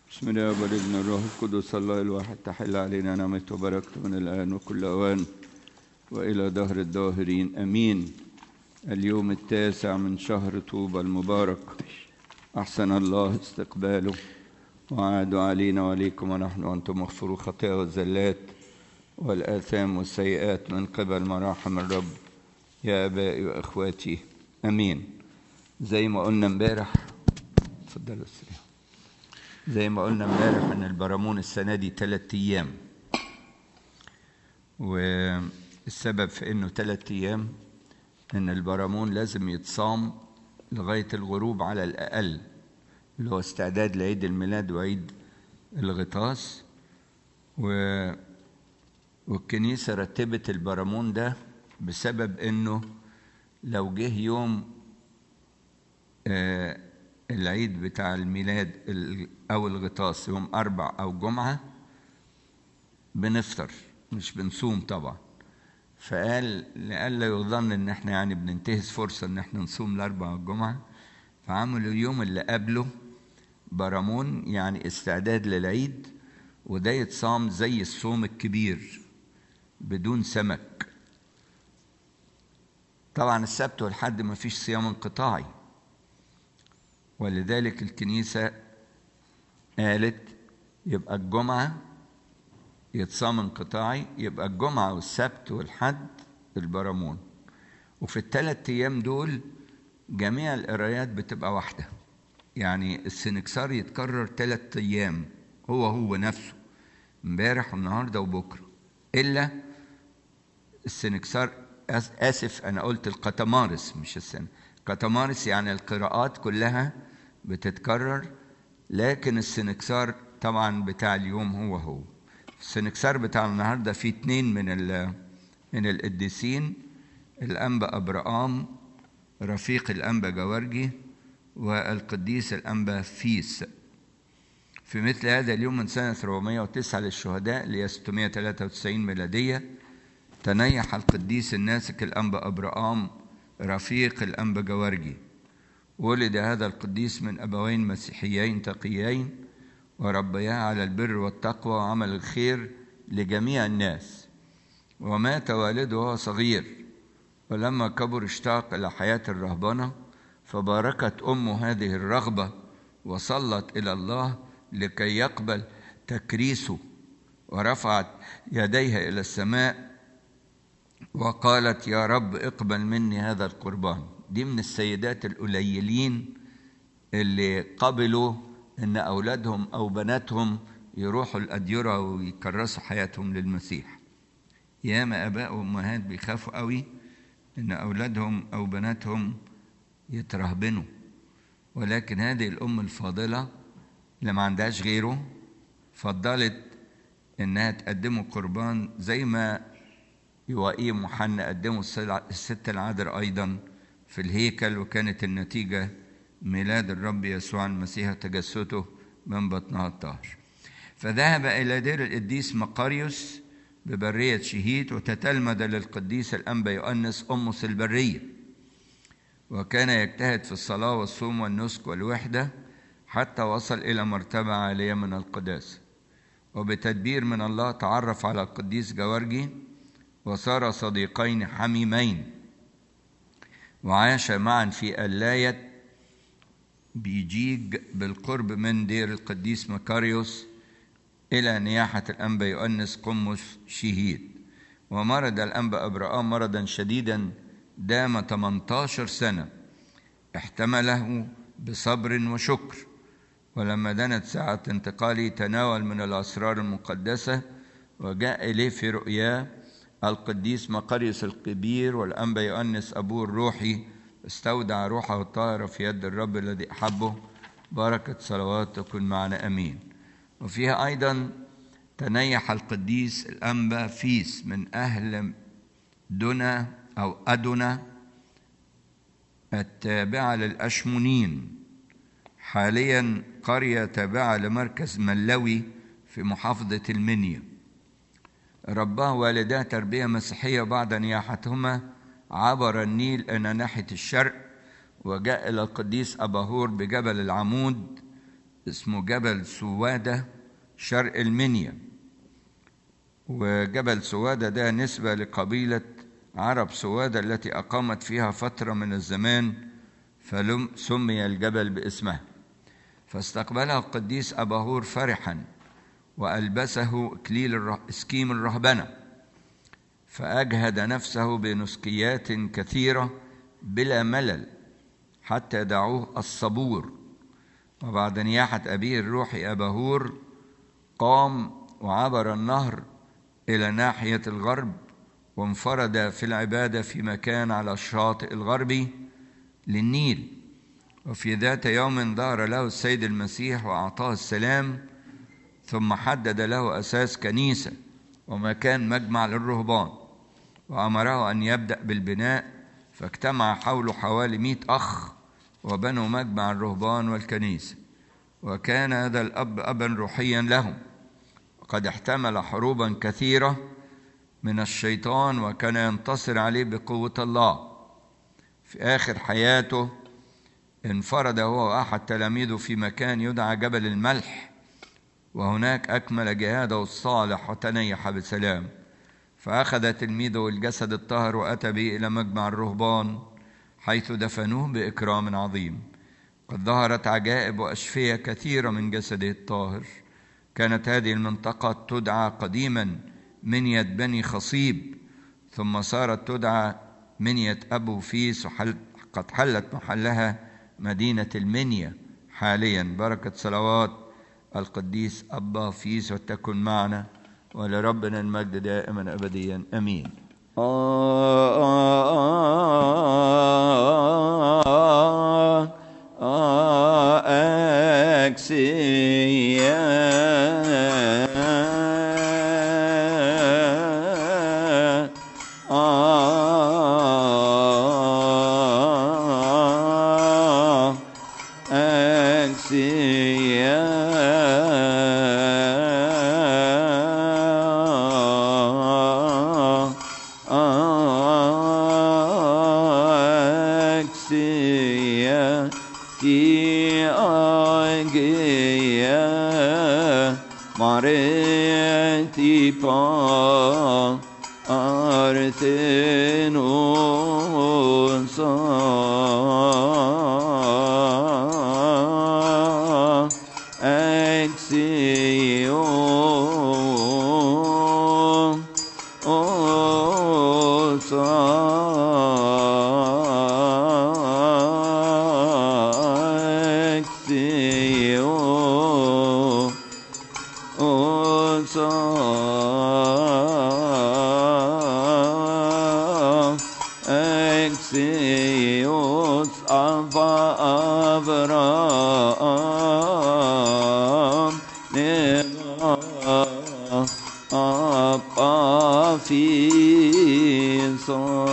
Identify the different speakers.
Speaker 1: بسم الله والابن الروح القدس الله الواحد تحل علينا نعمته وبركته من الآن وكل أوان وإلى دهر الداهرين أمين اليوم التاسع من شهر طوبى المبارك أحسن الله استقباله وعاد علينا وعليكم ونحن وأنتم مغفور الخطايا والزلات والآثام والسيئات من قبل مراحم الرب يا آبائي وإخواتي أمين زي ما قلنا امبارح اتفضلوا السلام زي ما قلنا امبارح ان البرامون السنه دي ثلاث ايام والسبب في انه ثلاث ايام ان البرامون لازم يتصام لغايه الغروب على الاقل اللي هو استعداد لعيد الميلاد وعيد الغطاس و والكنيسه رتبت البرامون ده بسبب انه لو جه يوم آه العيد بتاع الميلاد أو الغطاس يوم أربع أو جمعة بنفطر مش بنصوم طبعا فقال لئلا يظن إن إحنا يعني بننتهز فرصة إن إحنا نصوم الأربع والجمعة فعملوا اليوم اللي قبله برامون يعني استعداد للعيد وده يتصام زي الصوم الكبير بدون سمك طبعا السبت والحد ما فيش صيام انقطاعي ولذلك الكنيسة قالت يبقى الجمعة يتصام انقطاعي يبقى الجمعة والسبت والحد البرامون وفي الثلاث أيام دول جميع القرايات بتبقى واحدة يعني السنكسار يتكرر ثلاث أيام هو هو نفسه امبارح والنهاردة وبكرة إلا السنكسار آسف أنا قلت القطمارس مش السنة قطمارس يعني القراءات كلها بتتكرر لكن السنكسار طبعا بتاع اليوم هو هو السنكسار بتاع النهارده فيه اتنين من ال من القديسين الأنبا أبرام رفيق الأنبا جوارجي والقديس الأنبا فيس في مثل هذا اليوم من سنة 409 للشهداء ل 693 ميلادية تنيح القديس الناسك الأنبا أبرام رفيق الأنبا جوارجي ولد هذا القديس من أبوين مسيحيين تقيين وربياه على البر والتقوى وعمل الخير لجميع الناس ومات والده وهو صغير ولما كبر اشتاق إلى حياة الرهبنة فباركت أمه هذه الرغبة وصلت إلى الله لكي يقبل تكريسه ورفعت يديها إلى السماء وقالت يا رب اقبل مني هذا القربان دي من السيدات القليلين اللي قبلوا ان اولادهم او بناتهم يروحوا الاديره ويكرسوا حياتهم للمسيح ياما اباء وامهات بيخافوا قوي ان اولادهم او بناتهم يترهبنوا ولكن هذه الام الفاضله اللي ما عندهاش غيره فضلت انها تقدمه قربان زي ما يوائيم وحنا قدموا الست العذراء ايضا في الهيكل وكانت النتيجة ميلاد الرب يسوع المسيح تجسده من بطنها الطاهر فذهب إلى دير القديس مقاريوس ببرية شهيد وتتلمذ للقديس الأنبا يؤنس أمس البرية وكان يجتهد في الصلاة والصوم والنسك والوحدة حتى وصل إلى مرتبة عالية من القداسة وبتدبير من الله تعرف على القديس جوارجي وصار صديقين حميمين وعاش معا في اللاية بيجيج بالقرب من دير القديس مكاريوس إلى نياحة الأنبا يؤنس قمص شهيد ومرض الأنبا أبرام مرضا شديدا دام 18 سنة احتمله بصبر وشكر ولما دنت ساعة انتقاله تناول من الأسرار المقدسة وجاء إليه في رؤياه القديس مقريس الكبير والأنبا يؤنس أبوه الروحي استودع روحه الطاهرة في يد الرب الذي أحبه بركة صلوات تكون معنا أمين وفيها أيضا تنيح القديس الأنبا فيس من أهل دنا أو أدنا التابعة للأشمونين حاليا قرية تابعة لمركز ملوي في محافظة المنيا رباه والداه تربية مسيحية بعد نياحتهما عبر النيل إلى ناحية الشرق وجاء إلى القديس أباهور بجبل العمود اسمه جبل سوادة شرق المنيا وجبل سوادة ده نسبة لقبيلة عرب سوادة التي أقامت فيها فترة من الزمان فسمي الجبل باسمها فاستقبله القديس أباهور فرحا وألبسه إكليل الره... اسكيم الرهبنة فأجهد نفسه بنسكيات كثيرة بلا ملل حتى دعوه الصبور وبعد نياحة أبيه الروحي أباهور قام وعبر النهر إلى ناحية الغرب وانفرد في العبادة في مكان على الشاطئ الغربي للنيل وفي ذات يوم ظهر له السيد المسيح وأعطاه السلام ثم حدد له أساس كنيسة ومكان مجمع للرهبان وأمره أن يبدأ بالبناء فاجتمع حوله حوالي مئة أخ وبنوا مجمع الرهبان والكنيسة وكان هذا الأب أبا روحيا لهم وقد احتمل حروبا كثيرة من الشيطان وكان ينتصر عليه بقوة الله في آخر حياته انفرد هو وأحد تلاميذه في مكان يدعى جبل الملح وهناك أكمل جهاده الصالح وتنيح بسلام فأخذ تلميذه الجسد الطاهر وأتى به إلى مجمع الرهبان حيث دفنوه بإكرام عظيم قد ظهرت عجائب وأشفية كثيرة من جسده الطاهر كانت هذه المنطقة تدعى قديما منية بني خصيب ثم صارت تدعى منية أبو فيس وحل قد حلت محلها مدينة المنيا حاليا بركة صلوات القديس أبا فيس وتكن معنا ولربنا المجد دائما أبديا أمين
Speaker 2: في